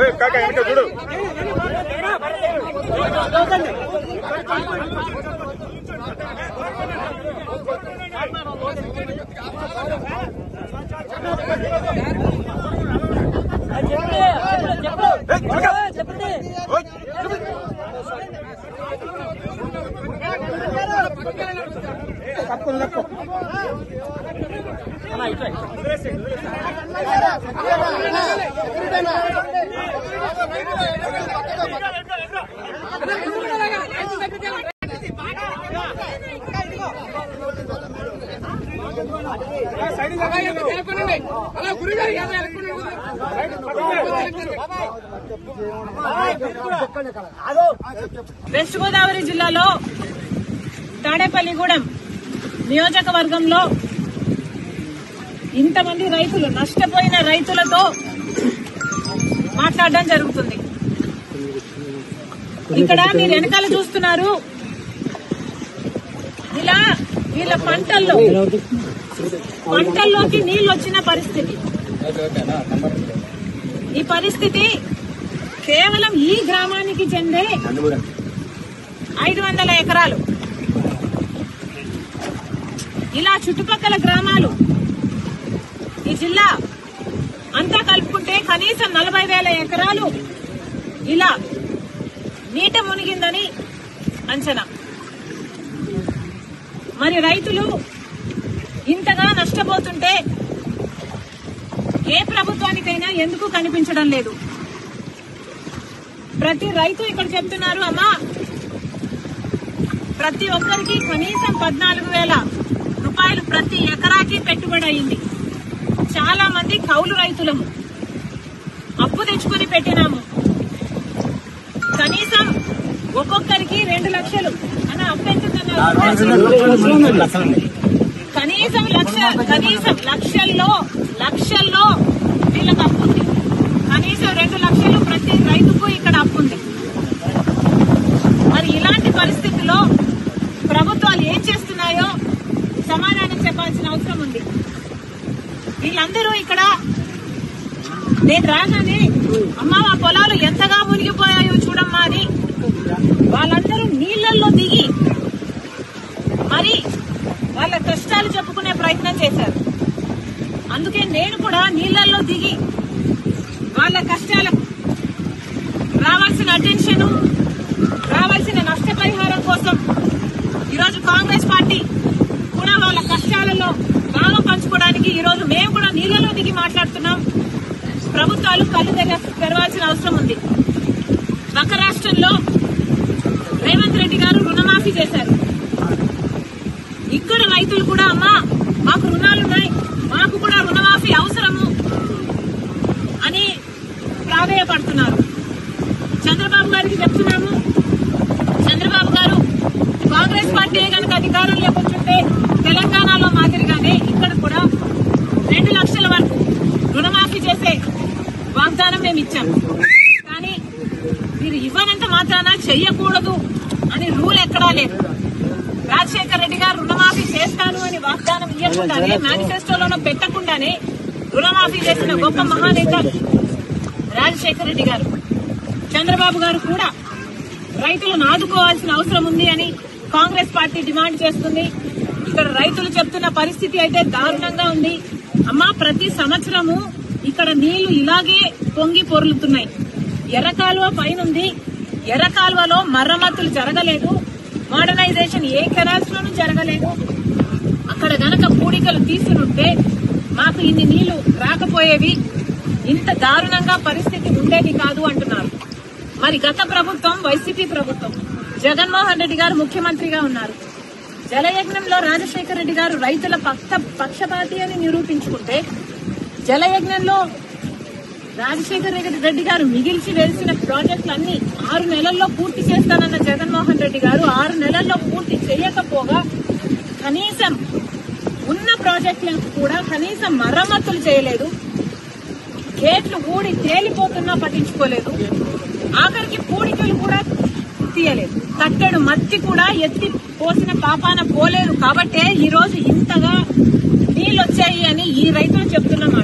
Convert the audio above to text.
కాక వెనక చూడు వెస్ట్ గోదావరి జిల్లాలో తాడేపల్లిగూడెం నియోజకవర్గంలో ఇంతమంది రైతులు నష్టపోయిన రైతులతో మాట్లాడడం జరుగుతుంది ఇక్కడ మీరు వెనకాల చూస్తున్నారు ఇలా వీళ్ళ పంటల్లో పంటల్లోకి నీళ్లు వచ్చిన పరిస్థితి ఈ పరిస్థితి కేవలం ఈ గ్రామానికి చెందే ఐదు వందల ఎకరాలు ఇలా చుట్టుపక్కల గ్రామాలు ఈ జిల్లా అంతా కలుపుకుంటే కనీసం నలభై వేల ఎకరాలు ఇలా నీట మునిగిందని అంచనా మరి రైతులు ఇంతగా నష్టపోతుంటే ఏ ప్రభుత్వానికైనా ఎందుకు కనిపించడం లేదు ప్రతి రైతు ఇక్కడ చెప్తున్నారు అమ్మా ప్రతి ఒక్కరికి కనీసం పద్నాలుగు వేల రూపాయలు ప్రతి ఎకరాకి పెట్టుబడి అయింది చాలా మంది కౌలు రైతులము అప్పు తెచ్చుకొని పెట్టినాము కనీసం ఒక్కొక్కరికి రెండు లక్షలు అని అప్పు ఎంతుందన్నారు కనీసం లక్ష కనీసం లక్షల్లో లక్షల్లో వీళ్ళకి అప్పు ఉంది కనీసం రెండు లక్షలు ప్రతి రైతుకు ఇక్కడ అప్పు ఉంది మరి ఇలాంటి పరిస్థితుల్లో ప్రభుత్వాలు ఏం చేస్తున్నాయో సమాధానం చెప్పాల్సిన అవసరం ఉంది వీళ్ళందరూ ఇక్కడ నేను రాగానే అమ్మ మా పొలాలు ఎంతగా మునిగిపోయాయో చూడమ్మా అని వాళ్ళందరూ నీళ్లలో దిగి మరి వాళ్ళ కష్టాలు చెప్పుకునే ప్రయత్నం చేశారు అందుకే నేను కూడా నీళ్లలో దిగి వాళ్ళ కష్టాలకు రావాల్సిన అటెన్షన్ రావాల్సిన నష్టపరిహారం కోసం ఈరోజు కాంగ్రెస్ పార్టీ కూడా వాళ్ళ కష్టాలలో భాగం పంచుకోవడానికి ఈరోజు మేము కూడా నీళ్లలో దిగి మాట్లాడుతున్నాం ప్రభుత్వాలు కళ్ళు తెర తెరవాల్సిన అవసరం ఉంది పక్క రాష్ట్రంలో రేవంత్ రెడ్డి గారు రుణమాఫీ చేశారు ఇక్కడ రైతులు కూడా అమ్మా మాకు రుణాలున్నాయి మాకు కూడా రుణమాఫీ అవసరము అని ప్రాధేయపడుతున్నారు చంద్రబాబు గారికి చెప్తున్నాము చంద్రబాబు గారు కాంగ్రెస్ పార్టీ కనుక అధికారంలోకి వచ్చుంటే తెలంగాణలో మాదిరిగానే ఇక్కడ కూడా రెండు లక్షల వరకు రుణమాఫీ చేసే వాగ్దానం మేము ఇచ్చాం కానీ మీరు ఇవ్వనంత మాత్రాన చెయ్యకూడదు అని రూల్ ఎక్కడా లేదు రాజశేఖర రెడ్డి గారు రుణమాఫీ చేస్తాను అని వాగ్దానం ఇవ్వకుండానే మేనిఫెస్టోలోనూ పెట్టకుండానే రుణమాఫీ చేసిన గొప్ప మహానేత రాజశేఖర రెడ్డి గారు చంద్రబాబు గారు కూడా రైతులను ఆదుకోవాల్సిన అవసరం ఉంది అని కాంగ్రెస్ పార్టీ డిమాండ్ చేస్తుంది ఇక్కడ రైతులు చెప్తున్న పరిస్థితి అయితే దారుణంగా ఉంది అమ్మా ప్రతి సంవత్సరము ఇక్కడ నీళ్లు ఇలాగే పొంగి పొర్లుతున్నాయి ఎర్ర కాలువ పైనుంది ఎర్ర కాలువలో మరమ్మతులు జరగలేదు మోడర్నైజేషన్ ఏ కెనాల్స్ లోనూ జరగలేదు అక్కడ గనక పూడికలు తీసునుంటే మాకు ఇన్ని నీళ్లు రాకపోయేవి ఇంత దారుణంగా పరిస్థితి ఉండేది కాదు అంటున్నారు మరి గత ప్రభుత్వం వైసీపీ ప్రభుత్వం జగన్మోహన్ రెడ్డి గారు ముఖ్యమంత్రిగా ఉన్నారు జలయజ్ఞంలో రాజశేఖర రెడ్డి గారు రైతుల పక్ష పక్షపాతి అని నిరూపించుకుంటే జలయజ్ఞంలో రాజశేఖర రెడ్డి గారు మిగిల్చి వేసిన ప్రాజెక్టులన్నీ ఆరు నెలల్లో పూర్తి చేస్తానన్న జగన్మోహన్ రెడ్డి గారు ఆరు నెలల్లో పూర్తి చేయకపోగా కనీసం ఉన్న ప్రాజెక్టులకు కూడా కనీసం మరమ్మతులు చేయలేదు గేట్లు ఊడి తేలిపోతున్నా పట్టించుకోలేదు ఆఖరికి పూడికలు కూడా తీయలేదు కట్టెడు మట్టి కూడా ఎత్తి పోసిన పాపాన పోలేదు కాబట్టే ఈ రోజు ఇంతగా నీళ్ళు వచ్చాయి అని ఈ రైతులు చెప్తున్నమాట